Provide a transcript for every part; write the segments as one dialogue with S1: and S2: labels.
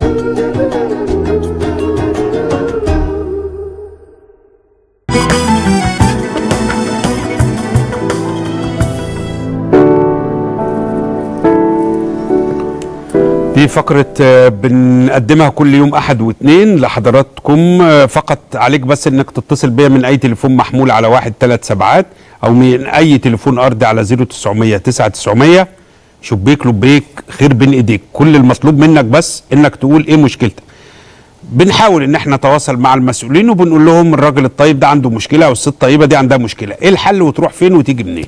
S1: دي فقرة آه، بنقدمها كل يوم أحد واثنين لحضراتكم آه، فقط عليك بس إنك تتصل بيا من أي تليفون محمول على واحد ثلاث سبعات أو من أي تليفون أرضي على 0900 9900 شبيك لبيك خير بين إيديك كل المطلوب منك بس إنك تقول إيه مشكلتك بنحاول ان احنا نتواصل مع المسؤولين وبنقول لهم الراجل الطيب ده عنده مشكله او الست الطيبه دي عندها مشكله ايه الحل وتروح فين وتيجي منين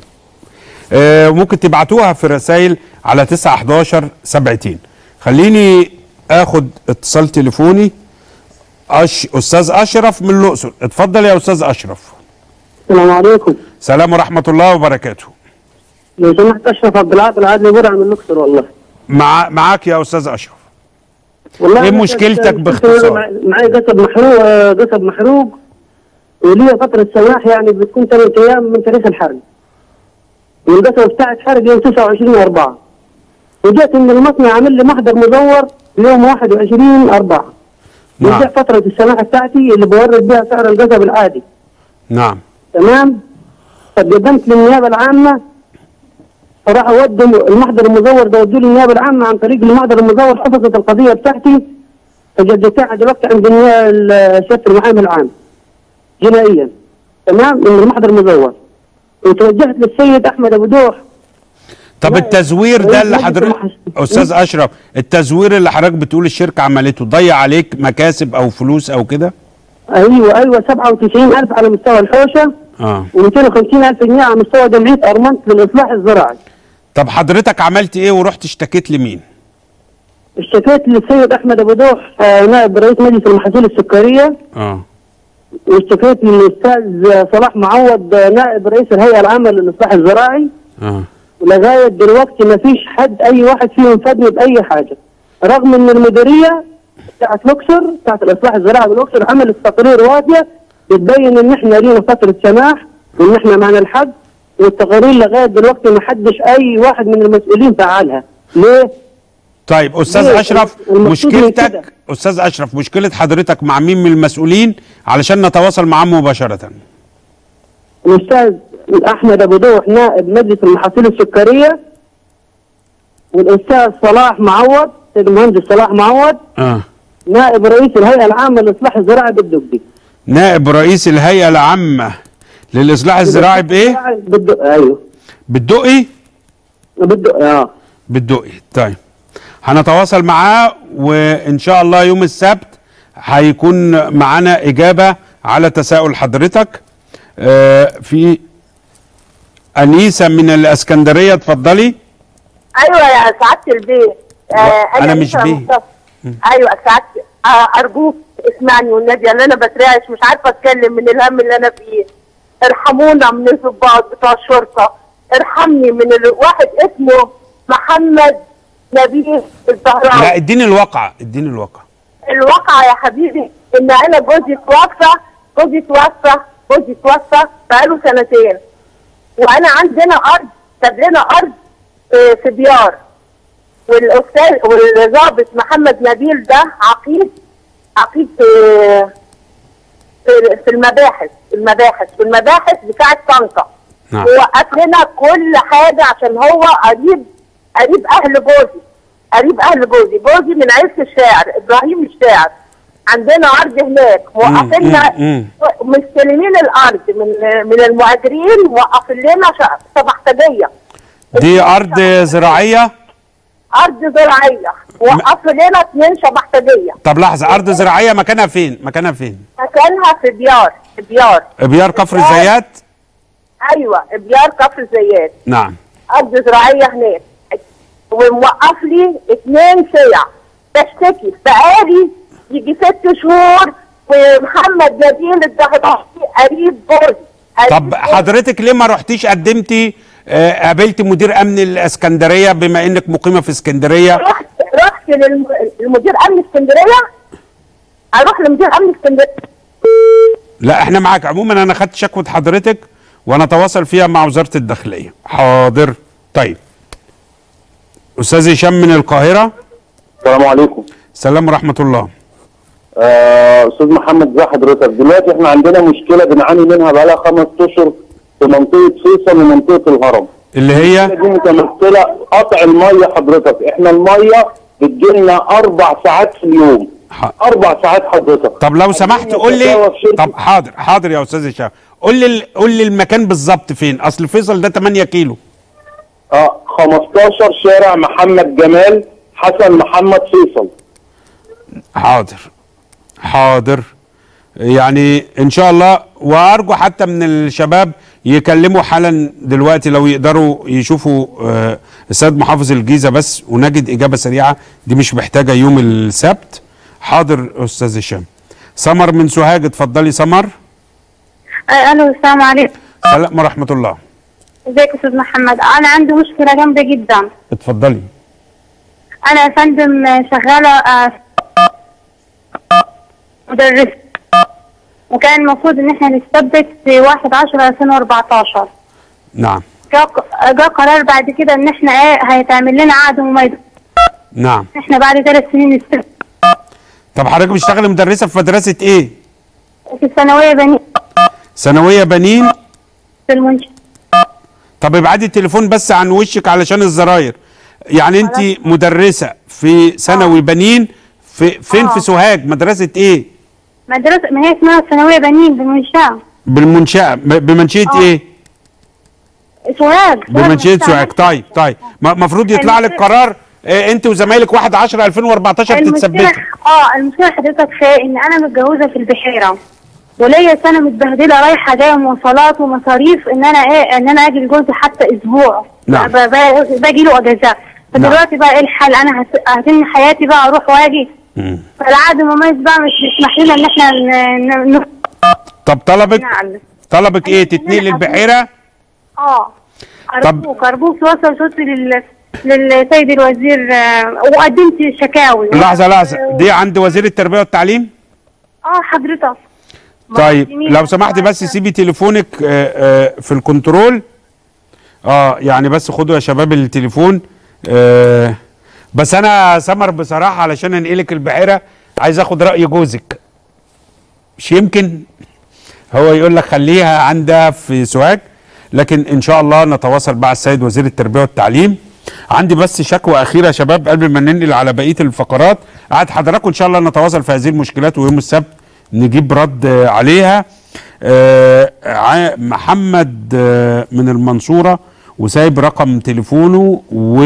S1: آه ممكن تبعتوها في رسائل على 9 11 70 خليني اخد اتصال تليفوني أش... استاذ اشرف من الاقصر اتفضل يا استاذ اشرف
S2: السلام عليكم
S1: سلام ورحمه الله وبركاته
S2: لو سمحت اشرف عبد العاطي العادلي برع من الاقصر والله
S1: مع... معاك يا استاذ اشرف
S2: والله
S1: إيه
S2: أنا
S1: مشكلتك
S2: كنت-
S1: باختصار؟
S2: مع- معي قصب محروق آه، قصب محروق ولي فترة سماح يعني بتكون ثلاث ايام من تاريخ الحرق والقصب بتاعت حرق يوم 29 4 وجيت ان المصنع عامل لي محضر مزور يوم 21 4
S1: نعم.
S2: ودي فترة السماح بتاعتي اللي بورد بها سعر القصب العادي
S1: نعم
S2: تمام فقدمت للنيابه العامه فراحوا ودوا المحضر المزور ده ودوا لي النيابه العامه عن طريق المحضر المزور حفظت القضيه بتاعتي فجدتها دلوقتي عند النيا- ال- سياده المحامي العام جنائيا تمام من المحضر المزور وتوجهت للسيد احمد ابو دوح
S1: طب
S2: لا،
S1: التزوير ده اللي
S2: مجلس
S1: حضرتك
S2: المحس-
S1: استاذ اشرف التزوير اللي حضرتك بتقول الشركه عملته ضيع عليك مكاسب او فلوس او كده
S2: ايوه ايوه 97000 على مستوى الحوشه
S1: اه
S2: و250000 جنيه على مستوى جمعيه ارمنت للاصلاح الزراعي
S1: طب حضرتك عملت ايه ورحت اشتكيت لمين
S2: اشتكيت للسيد احمد ابو دوح آه، نائب رئيس مجلس المحاصيل السكريه
S1: اه
S2: واشتكيت للاستاذ صلاح معوض آه، نائب رئيس الهيئه العامه للاصلاح الزراعي
S1: اه
S2: ولغايه دلوقتي ما فيش حد اي واحد فيهم فادني باي حاجه رغم ان المديريه بتاعت الاقصر بتاعت الاصلاح الزراعي بالاقصر عملت تقارير وافيه بتبين ان احنا لينا فتره سماح وان احنا معنا الحق والتقارير لغايه دلوقتي ما حدش اي واحد من المسؤولين فعلها ليه؟
S1: طيب استاذ
S2: ليه؟
S1: اشرف
S2: المقصود من كده.
S1: مشكلتك استاذ اشرف مشكله حضرتك مع مين من المسؤولين علشان نتواصل معاه مباشره
S2: الاستاذ احمد ابو دوح نائب مجلس المحاصيل السكريه والاستاذ صلاح معوض سيد المهندس صلاح معوض
S1: اه
S2: نائب رئيس الهيئه العامه للاصلاح الزراعي بالدقي
S1: نائب رئيس الهيئه العامه للاصلاح الزراعي بايه
S2: بالدقي ايوه
S1: بالدقي
S2: بالدقي اه
S1: بالدقي طيب هنتواصل معاه وان شاء الله يوم السبت هيكون معانا اجابه على تساؤل حضرتك آه في انيسه من الاسكندريه اتفضلي
S3: ايوه يا سعاده البيت آه
S1: أنا مش
S3: لسه
S1: بيه.
S3: مصطفى. ايوه سعاده آه ارجوك اسمعني والنبي لان انا بترعش مش عارفه اتكلم من الهم اللي انا فيه ارحمونا من الضباط بتوع الشرطه ارحمني من الواحد اسمه محمد نبيل
S1: لا
S3: الزهراوي
S1: اديني الواقع اديني الواقع
S3: الواقع يا حبيبي ان انا جوزي توفى جوزي توفى جوزي توفى بقاله سنتين وانا عندنا ارض ساب لنا ارض آه، في ديار والاستاذ والضابط محمد نبيل ده عقيد عقيد في في- في المباحث المباحث في المباحث بتاعه طنطا
S1: نعم.
S3: ووقف لنا كل حاجه عشان هو قريب قريب اهل جوزي قريب اهل جوزي جوزي من عيلة الشاعر ابراهيم الشاعر عندنا ارض هناك موقفين لنا
S1: مم،
S3: مستلمين الارض من من المهاجرين موقفين لنا ش- سبحتجيه
S1: دي ارض زراعيه
S3: ارض زراعيه وقفوا لنا اثنين شبحتجيه
S1: طب لحظه ارض زراعيه مكانها فين مكانها فين
S3: مكانها في ديار في ديار
S1: ابيار كفر الزيات
S3: ايوه ديار كفر الزيات
S1: نعم
S3: ارض زراعيه هناك وموقف لي اثنين سلع بشتكي بقالي يجي ست شهور ومحمد نبيل الدهضاوي قريب جوزي قريب
S1: طب
S3: جوزي.
S1: حضرتك ليه ما رحتيش قدمتي آه، قابلت مدير امن الاسكندريه بما انك مقيمه في اسكندريه
S3: رحت رحت للم- للمدير امن اسكندريه اروح لمدير امن اسكندريه
S1: لا احنا معاك عموما انا خدت شكوى حضرتك ونتواصل فيها مع وزاره الداخليه حاضر طيب استاذ هشام من القاهره
S4: السلام عليكم
S1: سلام ورحمه الله
S4: آه، استاذ محمد ازي حضرتك دلوقتي احنا عندنا مشكله بنعاني منها بقالها خمس اشهر في منطقه فيصل ومنطقه الهرم
S1: اللي هي
S4: دي متمثله قطع الميه حضرتك احنا الميه بتجيلنا اربع ساعات في اليوم
S1: ح-
S4: اربع ساعات حضرتك
S1: طب لو سمحت قول لي
S4: متساوى في شركة-
S1: طب حاضر حاضر يا استاذ هشام قول لي ال- قول لي المكان بالظبط فين اصل فيصل ده 8 كيلو
S4: اه 15 شارع محمد جمال حسن محمد فيصل
S1: حاضر حاضر يعني ان شاء الله وارجو حتى من الشباب يكلموا حالا دلوقتي لو يقدروا يشوفوا آه، السيد محافظ الجيزه بس ونجد اجابه سريعه دي مش محتاجه يوم السبت حاضر استاذ هشام سمر من سوهاج اتفضلي سمر
S5: آه، الو السلام عليكم
S1: سلام ورحمه الله
S5: ازيك يا استاذ محمد انا عندي مشكله جامده جدا
S1: اتفضلي
S5: انا يا فندم آه، شغاله آه، مدرسه وكان المفروض ان احنا نثبت في 1 10 2014
S1: نعم
S5: جاء جاء قرار بعد كده ان احنا ايه هيتعمل لنا عقد مميز
S1: نعم
S5: احنا بعد ثلاث سنين نستلم
S1: طب حضرتك بتشتغلي مدرسه في مدرسه ايه
S5: في الثانويه بني
S1: ثانويه بنين
S5: في المنشأ
S1: طب ابعدي التليفون بس عن وشك علشان الزراير يعني انت مدرسه في ثانوي بنين في فين في
S5: آه.
S1: سوهاج مدرسه ايه
S5: مدرسه ما هي اسمها الثانويه بنين بالمنشأ
S1: بالمنشاه ب- بمنشئه
S5: آه.
S1: ايه
S5: سوهاج
S1: بمنشئه
S5: منشأ.
S1: سوهاج طيب طيب المفروض يطلع لك
S5: المشكلة-
S1: قرار اه انت وزمايلك 1 10 2014
S5: المشكلة
S1: تتثبتوا
S5: اه المشكلة حضرتك في ان انا متجوزة في البحيرة وليا سنة متبهدلة رايحة جاية مواصلات ومصاريف ان انا ايه ان انا اجي لجوزي حتى اسبوع
S1: نعم.
S5: ب- ب- باجي له اجازات فدلوقتي بقى ايه الحل انا هت- هتم حياتي بقى اروح واجي
S1: مم.
S5: فالعقد المميز بقى مش بيسمح لنا ان احنا ن- ن-
S1: طب طلبك
S5: نعم
S1: طلبك ايه
S5: أنا
S1: تتنقل
S5: حاسة-
S1: للبحيره
S5: اه
S1: طب-
S5: ارجوك ارجوك توصل صوتي لل للسيد الوزير آه، وقدمت شكاوي
S1: لحظه لحظه دي عند وزير التربيه والتعليم
S5: اه حضرتك
S1: طيب
S5: مقدمين
S1: لو سمحتي بس
S5: شكوى.
S1: سيبي تليفونك آه، آه، في الكنترول اه يعني بس خدوا يا شباب التليفون آه بس انا سمر بصراحه علشان انقلك البحيره عايز اخد راي جوزك مش يمكن هو يقول لك خليها عندها في سوهاج لكن ان شاء الله نتواصل مع السيد وزير التربيه والتعليم عندي بس شكوى اخيره يا شباب قبل ما ننقل على بقيه الفقرات قعد حضراتكم ان شاء الله نتواصل في هذه المشكلات ويوم السبت نجيب رد آه، عليها آه، ع- محمد آه، من المنصوره وسايب رقم تليفونه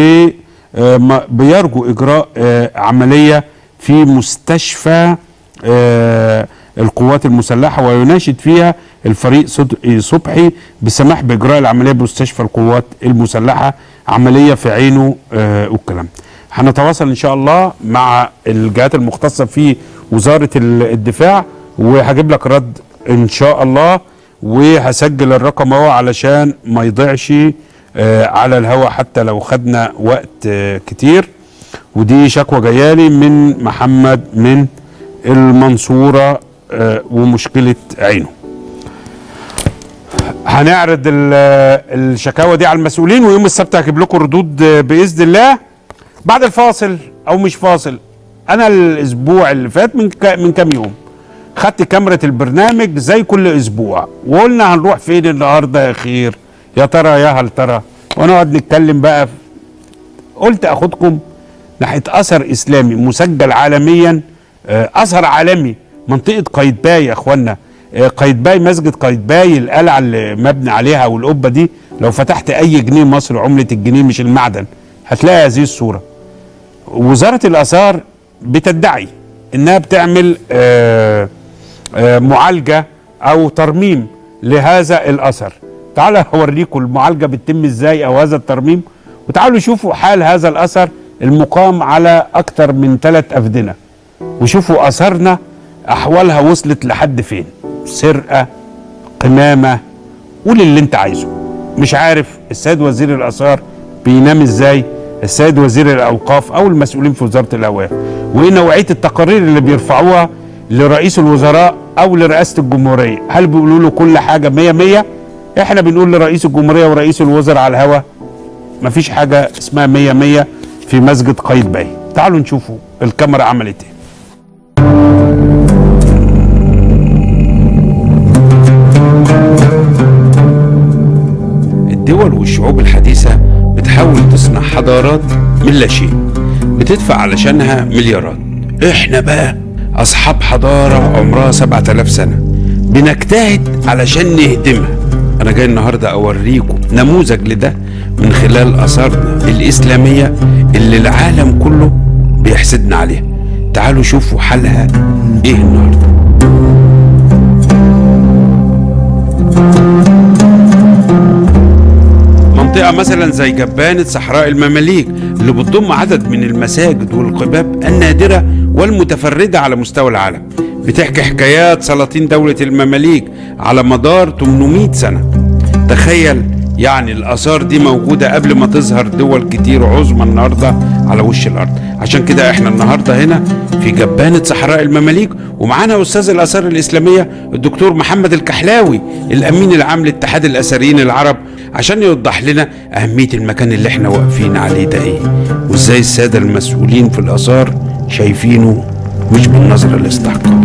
S1: وبيرجو اجراء آه، عمليه في مستشفى آه، القوات المسلحه ويناشد فيها الفريق صد- صبحي بالسماح باجراء العمليه بمستشفى القوات المسلحه عمليه في عينه آه، والكلام هنتواصل ان شاء الله مع الجهات المختصه في وزاره ال- الدفاع وهجيب لك رد ان شاء الله وهسجل الرقم اهو علشان ما يضيعش آه، على الهواء حتى لو خدنا وقت آه، كتير ودي شكوى جايالي من محمد من المنصوره آه، ومشكله عينه هنعرض ال- الشكاوى دي على المسؤولين ويوم السبت هجيب لكم ردود آه، باذن الله بعد الفاصل او مش فاصل انا الاسبوع اللي فات من ك- من كام يوم خدت كاميرا البرنامج زي كل اسبوع وقلنا هنروح فين النهارده يا خير يا ترى يا هل ترى ونقعد نتكلم بقى في قلت اخدكم ناحيه اثر اسلامي مسجل عالميا آه، اثر عالمي منطقه قايتباي يا اخوانا آه، قايتباي مسجد قايتباي القلعه اللي مبني عليها والقبه دي لو فتحت اي جنيه مصري عمله الجنيه مش المعدن هتلاقي هذه الصوره وزاره الاثار بتدعي انها بتعمل آه آه معالجه او ترميم لهذا الاثر تعالى اوريكم المعالجه بتتم ازاي او هذا الترميم وتعالوا شوفوا حال هذا الاثر المقام على اكثر من ثلاث افدنه وشوفوا اثارنا احوالها وصلت لحد فين سرقه قمامه قول اللي انت عايزه مش عارف السيد وزير الاثار بينام ازاي السيد وزير الاوقاف او المسؤولين في وزاره الاوقاف وايه نوعيه التقارير اللي بيرفعوها لرئيس الوزراء او لرئاسه الجمهوريه هل بيقولوا له كل حاجه 100 100 احنا بنقول لرئيس الجمهوريه ورئيس الوزراء على الهوا مفيش حاجه اسمها 100 100 في مسجد قايتباي تعالوا نشوفوا الكاميرا عملت ايه الدول والشعوب الحديثة بتحاول تصنع حضارات من لا شيء بتدفع علشانها مليارات احنا بقى اصحاب حضارة عمرها 7000 سنة بنجتهد علشان نهدمها انا جاي النهاردة اوريكم نموذج لده من خلال اثارنا الاسلامية اللي العالم كله بيحسدنا عليها تعالوا شوفوا حالها ايه النهارده منطقة مثلا زي جبانة صحراء المماليك اللي بتضم عدد من المساجد والقباب النادرة والمتفردة على مستوى العالم بتحكي حكايات سلاطين دولة المماليك على مدار 800 سنة تخيل يعني الآثار دي موجودة قبل ما تظهر دول كتير عظمى النهاردة على وش الأرض عشان كده احنا النهاردة هنا في جبانة صحراء المماليك ومعانا أستاذ الآثار الإسلامية الدكتور محمد الكحلاوي الأمين العام لاتحاد الأثريين العرب عشان يوضح لنا أهمية المكان اللي احنا واقفين عليه ده إيه وإزاي السادة المسؤولين في الآثار شايفينه مش بالنظرة الاستحقاق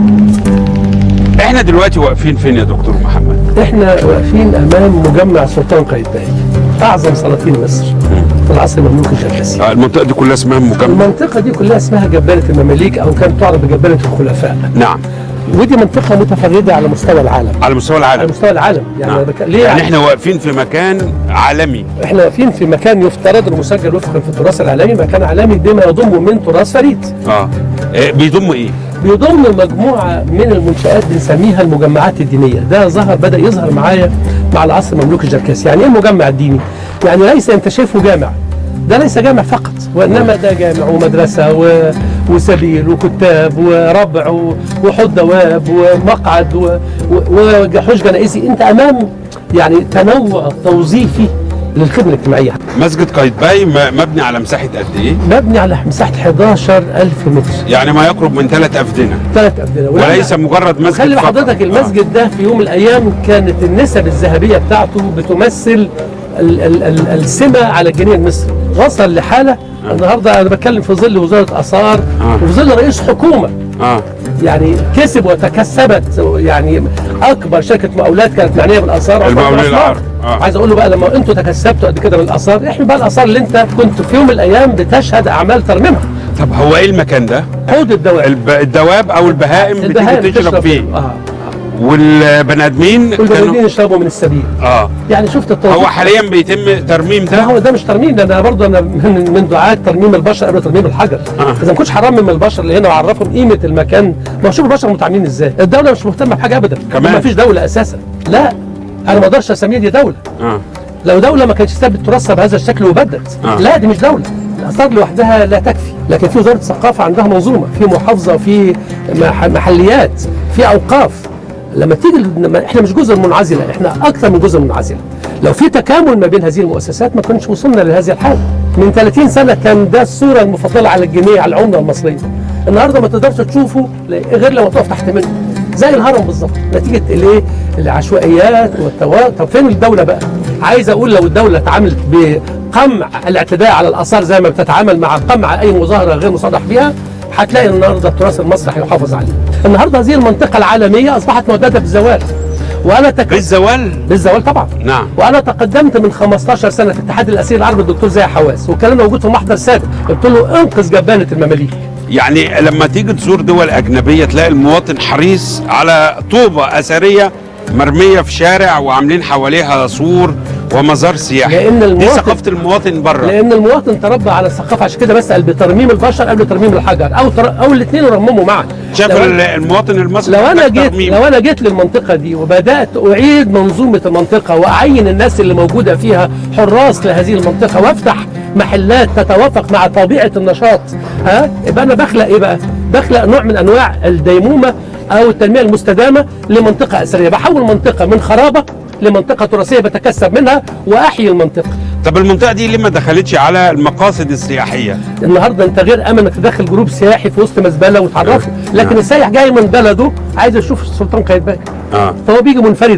S1: احنا دلوقتي واقفين فين يا دكتور محمد
S6: احنا واقفين امام مجمع سلطان قايتباي اعظم سلاطين مصر في العصر المملوكي الشرقسي
S1: آه، المنطقة دي كلها اسمها مجمع
S6: المنطقه دي كلها اسمها جبانه المماليك او كانت تعرف بجبانه الخلفاء
S1: نعم
S6: ودي منطقه متفرده على مستوى العالم
S1: على مستوى
S6: على
S1: العالم
S6: مستوى العالم يعني
S1: نعم.
S6: بك... ليه
S1: يعني احنا واقفين في مكان عالمي
S6: احنا واقفين في مكان يفترض انه مسجل وفقا في التراث العالمي مكان عالمي بما يضم من تراث فريد
S1: اه آه، بيضم ايه
S6: بيضم مجموعه من المنشات بنسميها المجمعات الدينيه ده ظهر بدا يظهر معايا مع العصر المملوكي الجركاسي يعني ايه المجمع الديني يعني ليس انت شايفه جامع ده ليس جامع فقط وانما ده جامع ومدرسه و... وسبيل وكتاب وربع و... وحوض دواب ومقعد و... و... وحوش جنائزي انت امام يعني تنوع توظيفي للخدمه الاجتماعيه
S1: مسجد قايتباي م- مبني على مساحة قد ايه
S6: مبني على مساحه 11000 متر
S1: يعني ما يقرب من ثلاث أفدنة
S6: ثلاث ابدنه
S1: وليس مجرد مسجد
S6: خلي
S1: فقط.
S6: حضرتك المسجد ده في يوم من الايام كانت النسب الذهبيه بتاعته بتمثل ال ال ال السمه على الجنيه المصري وصل لحاله النهارده انا بتكلم في ظل وزاره اثار
S1: آه.
S6: وفي ظل رئيس حكومه
S1: اه, آه.
S6: يعني كسب وتكسبت يعني اكبر شركه مقاولات كانت معنيه بالاثار
S1: المقاولين
S6: عثمان
S1: العرب.
S6: عثمان.
S1: آه.
S6: عايز اقول له بقى لما انتوا تكسبتوا قد كده من الاثار احنا بقى الاثار اللي انت كنت في يوم من الايام بتشهد اعمال ترميمها
S1: طب هو ايه المكان ده
S6: حوض الدواب
S1: الب... الدواب أو البهائم
S6: البهائم
S1: بتيجي تشرب فيه
S6: اه
S1: والبني آدمين
S6: والبنادين
S1: كانوا
S6: يشربوا من السبيل
S1: اه
S6: يعني شفت التوظيف
S1: هو حاليا بيتم ترميم
S6: لا
S1: ده
S6: هو ده مش ترميم ده انا برضه انا من من دعاة ترميم البشر قبل ترميم الحجر
S1: آه.
S6: اذا ما كنتش هرمم البشر اللي هنا واعرفهم قيمه المكان ما هو شوف البشر متعاملين ازاي الدوله مش مهتمه بحاجه ابدا
S1: كمان.
S6: ما فيش دوله اساسا لا انا ما اقدرش اسميها دي دوله
S1: اه
S6: لو دوله ما كانتش ثابت ترسى بهذا الشكل وبدت
S1: آه.
S6: لا دي مش دوله الاثار لوحدها لا تكفي لكن في وزاره الثقافه عندها منظومه في محافظه في مح- محليات في اوقاف لما تيجي لما احنا مش جزء منعزله احنا اكثر من جزء منعزله لو في تكامل ما بين هذه المؤسسات ما كناش وصلنا لهذه الحاله من 30 سنه كان ده الصوره المفضله على الجنيه على العمله المصريه النهارده ما تقدرش تشوفه غير لما تقف تحت منه زي الهرم بالظبط نتيجه الايه العشوائيات والتوا طب فين الدوله بقى عايز اقول لو الدوله اتعاملت بقمع الاعتداء على الاثار زي ما بتتعامل مع قمع اي مظاهره غير مصرح بها هتلاقي النهارده التراث المصري هيحافظ عليه. النهارده هذه المنطقه العالميه اصبحت معدده بالزوال. وانا تك...
S1: بالزوال
S6: بالزوال طبعا.
S1: نعم
S6: وانا تقدمت من 15 سنه في اتحاد الاسير العربي الدكتور زاهي حواس وكان موجود في محضر سابق قلت له انقذ جبانه المماليك.
S1: يعني لما تيجي تزور دول أجنبية تلاقي المواطن حريص على طوبة أثرية مرمية في شارع وعاملين حواليها سور ومزار سياحي
S6: لأن
S1: دي
S6: المواطن-
S1: ثقافة المواطن بره
S6: لان المواطن تربى على الثقافه عشان كده بسال بترميم البشر قبل ترميم الحجر او تر... او الاثنين يرمموا معا.
S1: شاف
S6: لو أنا-
S1: ال- المواطن المصري
S6: لو انا
S1: محتاج
S6: جيت
S1: ترميم.
S6: لو انا جيت للمنطقه دي وبدات اعيد منظومه المنطقه واعين الناس اللي موجوده فيها حراس لهذه المنطقه وافتح محلات تتوافق مع طبيعه النشاط ها يبقى انا بخلق ايه بقى؟ بخلق نوع من انواع الديمومه او التنميه المستدامه لمنطقه اثريه بحول منطقه من خرابه لمنطقه تراثيه بتكسب منها واحيي المنطقه
S1: طب المنطقة دي ليه ما دخلتش على المقاصد السياحية
S6: النهارده انت غير امن انك تدخل جروب سياحي في وسط مزبله وتعرفه لكن السايح جاي من بلده عايز يشوف السلطان قايتباي
S1: اه
S6: فهو بيجي منفردا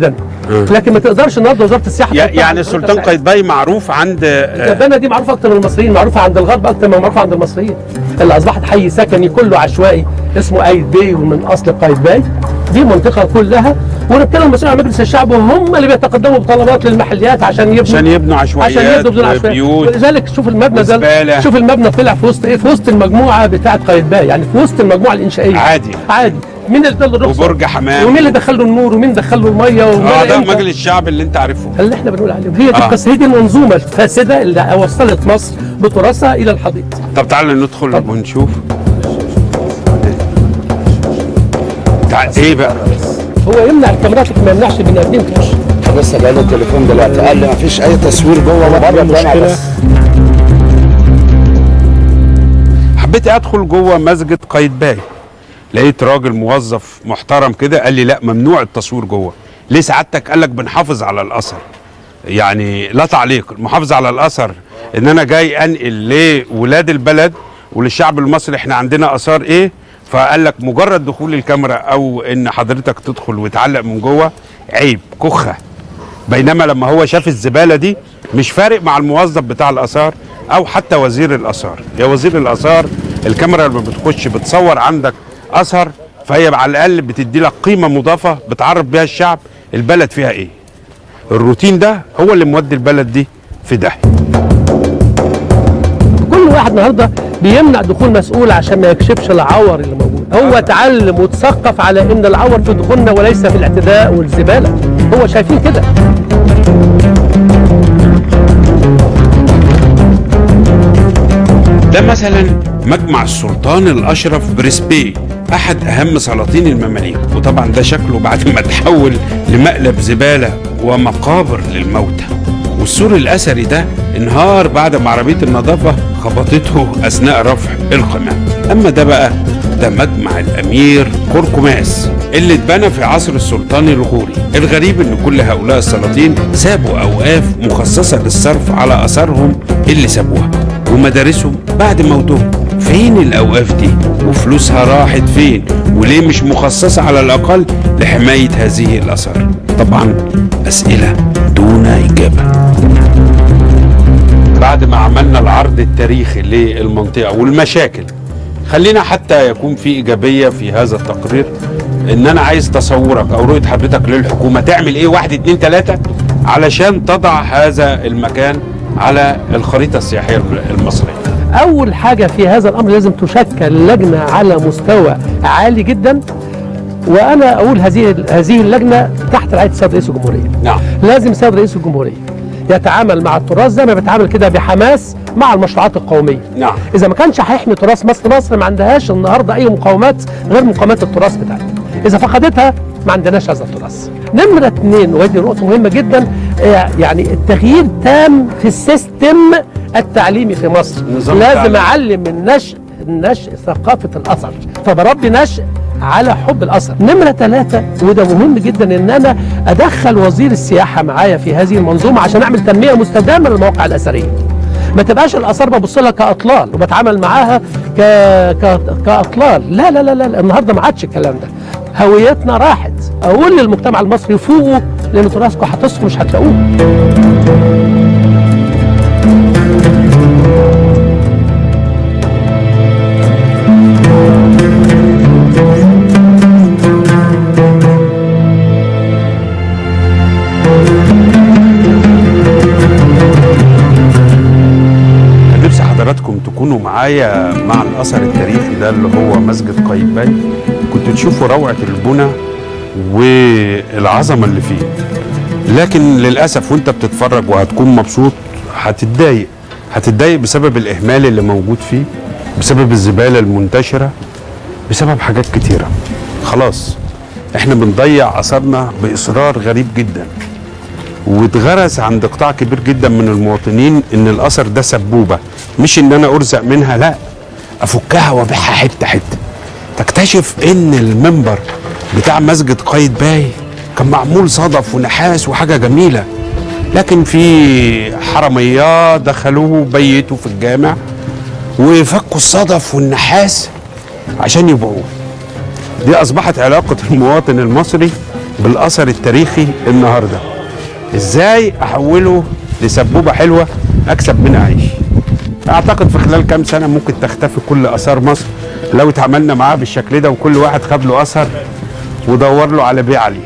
S6: لكن ما تقدرش النهارده وزاره السياحه
S1: يع-
S6: تحطها
S1: يعني
S6: عند
S1: السلطان
S6: الخريطة
S1: قايتباي معروف عند آه،
S6: اليابانة دي معروفة أكتر من المصريين معروفة عند الغرب أكتر ما معروفة عند المصريين اللي أصبحت حي سكني كله عشوائي اسمه قايد باي ومن أصل قايد باي دي المنطقة كلها ونتكلم المسؤولين عن مجلس الشعب وهم اللي بيتقدموا بطلبات للمحليات عشان يبنوا
S1: عشان يبنوا عشوائيات
S6: عشان يبنوا بدون عشوائيات
S1: وبيوت
S6: ولذلك شوف المبنى
S1: وزبالة.
S6: ده شوف المبنى طلع في وسط ايه في وسط المجموعة بتاعة قايد باي يعني في وسط المجموعة الإنشائية
S1: عادي.
S6: عادي مين اللي اداله الرخصة
S1: وبرج حمام.
S6: ومين اللي دخل له النور ومين دخل له المية ومين
S1: اه ده
S6: إمتى؟
S1: مجلس الشعب اللي انت عارفه
S6: اللي احنا بنقول عليهم هي دي
S1: آه.
S6: القصه هي دي المنظومه الفاسده اللي وصلت مصر بتراثها الى الحضيض
S1: طب تعالى ندخل
S6: طب.
S1: ونشوف تع... ايه بقى
S6: هو يمنع الكاميرات لكن ما يمنعش البني ادمين تخش
S7: لسه جاي له التليفون دلوقتي قال لي مفيش اي تصوير جوه ولا بره وانا بس
S1: حبيت ادخل جوه مسجد قايتباي لقيت راجل موظف محترم كده قال لي لا ممنوع التصوير جوه ليه سعادتك قال لك بنحافظ على الاثر يعني لا تعليق المحافظه على الاثر ان انا جاي انقل لولاد البلد وللشعب المصري احنا عندنا اثار ايه فقال لك مجرد دخول الكاميرا او ان حضرتك تدخل وتعلق من جوه عيب كخه بينما لما هو شاف الزباله دي مش فارق مع الموظف بتاع الاثار او حتى وزير الاثار يا وزير الاثار الكاميرا لما بتخش بتصور عندك اثر فهي على الاقل بتدي لك قيمه مضافه بتعرف بيها الشعب البلد فيها ايه الروتين ده هو اللي مودي البلد دي في داهيه
S6: كل واحد النهارده بيمنع دخول مسؤول عشان ما يكشفش العور اللي موجود هو اتعلم وتثقف على ان العور في دخولنا وليس في الاعتداء والزباله هو شايفين كده
S1: ده مثلا مجمع السلطان الاشرف بريسبي احد اهم سلاطين المماليك وطبعا ده شكله بعد ما تحول لمقلب زباله ومقابر للموتى والسور الاثري ده انهار بعد ما عربيه النظافه خبطته اثناء رفع القمام اما ده بقى ده مجمع الامير قرقماس اللي اتبنى في عصر السلطان الغوري الغريب ان كل هؤلاء السلاطين سابوا اوقاف مخصصه للصرف على اثارهم اللي سابوها ومدارسهم بعد موتهم فين الاوقاف دي وفلوسها راحت فين وليه مش مخصصه على الاقل لحمايه هذه الاثار طبعا اسئله دون اجابه بعد ما عملنا العرض التاريخي للمنطقه والمشاكل خلينا حتى يكون في ايجابيه في هذا التقرير ان انا عايز تصورك او رؤيه حضرتك للحكومه تعمل ايه واحد اتنين تلاته علشان تضع هذا المكان على الخريطه السياحيه المصريه
S6: اول حاجه في هذا الامر لازم تشكل لجنه على مستوى عالي جدا وانا اقول هذه هذه اللجنه تحت رعايه السيد رئيس الجمهوريه
S1: نعم
S6: لازم السيد رئيس الجمهوريه يتعامل مع التراث زي ما بيتعامل كده بحماس مع المشروعات القوميه
S1: نعم
S6: اذا ما كانش هيحمي تراث مصر مصر ما عندهاش النهارده اي مقاومات غير مقاومات التراث بتاعتها اذا فقدتها ما عندناش هذا التراث نمره اثنين ودي نقطه مهمه جدا آه، يعني التغيير تام في السيستم التعليمي في مصر
S1: نظام
S6: لازم
S1: التعليم.
S6: اعلم النشء النشء ثقافه الاثر فبربي نشء على حب الاثر نمره ثلاثه وده مهم جدا ان انا ادخل وزير السياحه معايا في هذه المنظومه عشان اعمل تنميه مستدامه للمواقع الاثريه ما تبقاش الاثار ببص لها كاطلال وبتعامل معاها ك... ك... كاطلال لا لا لا لا النهارده ما عادش الكلام ده هويتنا راحت اقول للمجتمع المصري فوقوا لان تراثكم هتصحوا مش هتلاقوه
S1: نفسي حضراتكم تكونوا معايا مع الاثر التاريخي ده اللي هو مسجد قايتباي كنتوا تشوفوا روعه البنى والعظمه اللي فيه لكن للاسف وانت بتتفرج وهتكون مبسوط هتتضايق هتتضايق بسبب الاهمال اللي موجود فيه بسبب الزباله المنتشره بسبب حاجات كتيره خلاص احنا بنضيع اثارنا باصرار غريب جدا واتغرس عند قطاع كبير جدا من المواطنين ان الاثر ده سبوبه مش ان انا ارزق منها لا افكها وابيعها حته حته تكتشف ان المنبر بتاع مسجد قايد باي كان معمول صدف ونحاس وحاجه جميله لكن في حراميه دخلوه بيتوا في الجامع وفكوا الصدف والنحاس عشان يبيعوه دي اصبحت علاقه المواطن المصري بالاثر التاريخي النهارده ازاي احوله لسبوبه حلوه اكسب منها عيش اعتقد في خلال كام سنه ممكن تختفي كل اثار مصر لو اتعاملنا معاه بالشكل ده وكل واحد خد له اثر ودور له على بيع عليه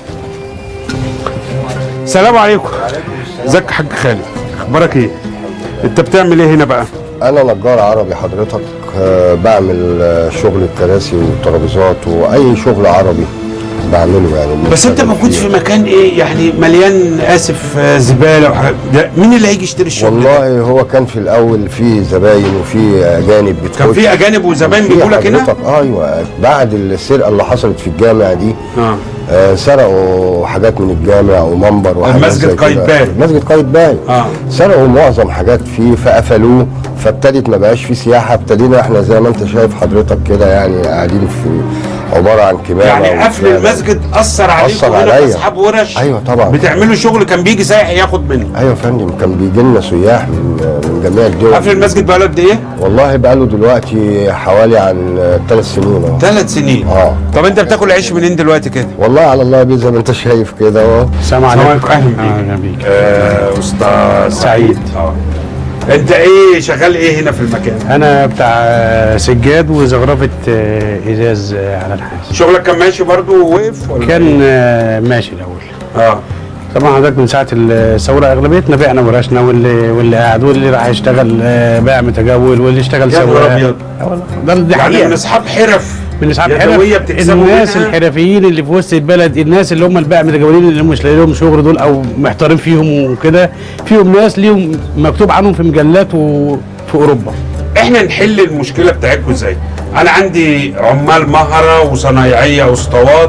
S1: السلام عليكم ازيك يا حاج خالد اخبارك ايه انت بتعمل ايه هنا بقى
S8: انا نجار عربي حضرتك آه، بعمل آه، شغل الكراسي والترابيزات واي شغل عربي بعمله يعني
S1: بس انت
S8: بنشتغل
S1: موجود
S8: فيه.
S1: في مكان ايه يعني مليان اسف آه، زباله وحاجات ده مين اللي هيجي يشتري الشغل ده؟
S8: والله هو كان في الاول في زباين وفي اجانب بتخش
S1: كان في اجانب وزباين
S8: وفي
S1: بيجوا لك هنا
S8: حضرتك ايوه بعد السرقه اللي حصلت في الجامع دي
S1: اه
S8: آه سرقوا حاجات من الجامع ومنبر وحاجات
S1: المسجد
S8: زي كده.
S1: قايتباي.
S8: مسجد قايتباي
S1: آه.
S8: سرقوا معظم حاجات فيه فقفلوه فابتدت ما بقاش فيه سياحه ابتدينا احنا زي ما انت شايف حضرتك كده يعني قاعدين في عباره عن كمامه
S1: يعني قفل
S8: وكمامة.
S1: المسجد اثر عليكم
S8: أثر
S1: هنا
S8: عليا.
S1: كاصحاب ورش
S8: أيوة طبعا.
S1: بتعملوا شغل كان بيجي سايح ياخد منه
S8: ايوه يا فندم كان بيجي لنا سياح من من جميع الدول
S1: قفل المسجد بقى له قد ايه؟
S8: والله بقى له دلوقتي حوالي عن ثلاث سنين اهو
S1: ثلاث سنين
S8: اه
S1: طب انت بتاكل عيش منين دلوقتي كده؟
S8: والله على الله بيه زي ما انت شايف كده اهو
S1: السلام عليكم اهلا بيك آه، استاذ سعيد اه انت ايه شغال ايه هنا في المكان؟
S9: انا بتاع سجاد وزخرفه آه، ازاز آه، على النحاس
S1: شغلك كان ماشي برضو ووقف ولا
S9: كان
S1: إيه؟
S9: آه، ماشي الاول
S1: اه
S9: طبعا حضرتك من ساعه الثوره اغلبيتنا بعنا ورشنا واللي واللي قاعد واللي راح يشتغل آه، بائع متجول واللي اشتغل
S1: يا نهار
S9: سواق
S1: أبيض.
S9: آه والله ده دي
S1: يعني
S9: حقيقه
S1: من اصحاب حرف
S9: من اصحاب
S1: يدوية
S9: الحرف
S1: بتكسبوا
S9: الناس
S1: منها؟
S9: الحرفيين اللي في وسط البلد الناس اللي هم البائع متجولين اللي مش لاقي لهم شغل دول او محتارين فيهم وكده فيهم ناس ليهم مكتوب عنهم في مجلات وفي اوروبا
S1: احنا نحل المشكله بتاعتكم ازاي؟ انا عندي عمال مهره وصنايعيه واسطوات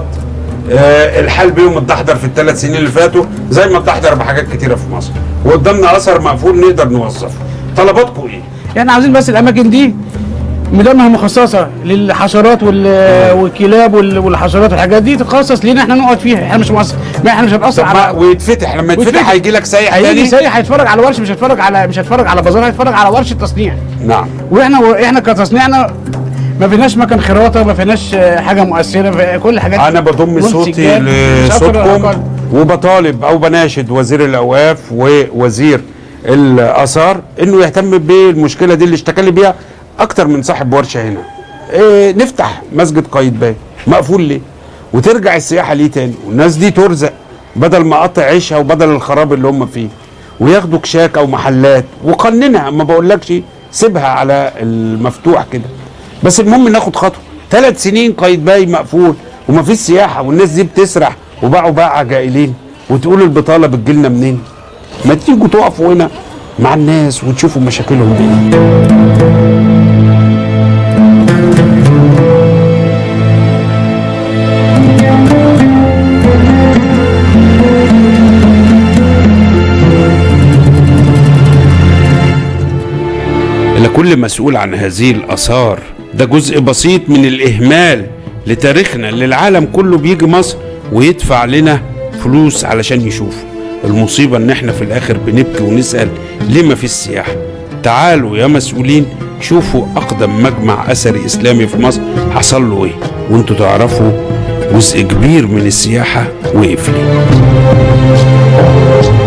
S1: آه الحال بيهم اتدحضر في الثلاث سنين اللي فاتوا زي ما اتدحضر بحاجات كتيره في مصر وقدامنا اثر مقفول نقدر نوظفه طلباتكم ايه؟
S9: يعني عاوزين بس الاماكن دي مدامها مخصصه للحشرات وال- والكلاب وال- والحشرات والحاجات دي تخصص لينا احنا نقعد فيها احنا مش مؤثر ما احنا مش هنأثر
S1: طب ما
S9: على
S1: ويتفتح لما يتفتح
S9: ويتفتح.
S1: هيجي لك سايح
S9: هيجي
S1: تاني
S9: سايح هيتفرج على ورشه مش هيتفرج على مش هيتفرج على بازار هيتفرج على ورشه تصنيع
S1: نعم
S9: واحنا واحنا كتصنيعنا ما فيناش مكان خراطه ما فيناش آه، حاجه مؤثره في كل الحاجات
S1: انا بضم
S9: منتجات
S1: صوتي
S9: مش أكتر ولا
S1: لصوتكم
S9: أقل.
S1: وبطالب او بناشد وزير الاوقاف ووزير الاثار انه يهتم بالمشكله دي اللي اشتكى لي بيها اكتر من صاحب ورشه هنا إيه نفتح مسجد قايتباي مقفول ليه وترجع السياحه ليه تاني والناس دي ترزق بدل ما قطع عيشها وبدل الخراب اللي هم فيه وياخدوا كشاك او محلات وقننها ما بقولكش سيبها على المفتوح كده بس المهم ناخد خطوه ثلاث سنين قايتباي مقفول ومفيش سياحه والناس دي بتسرح وباعوا باعة جائلين وتقولوا البطاله بتجيلنا منين ما تيجوا تقفوا هنا مع الناس وتشوفوا مشاكلهم دي لكل مسؤول عن هذه الآثار ده جزء بسيط من الإهمال لتاريخنا اللي العالم كله بيجي مصر ويدفع لنا فلوس علشان يشوفوا المصيبة إن إحنا في الآخر بنبكي ونسأل ليه ما فيش سياحة تعالوا يا مسؤولين شوفوا أقدم مجمع أثري إسلامي في مصر حصل له إيه وأنتوا تعرفوا جزء كبير من السياحة وقف ليه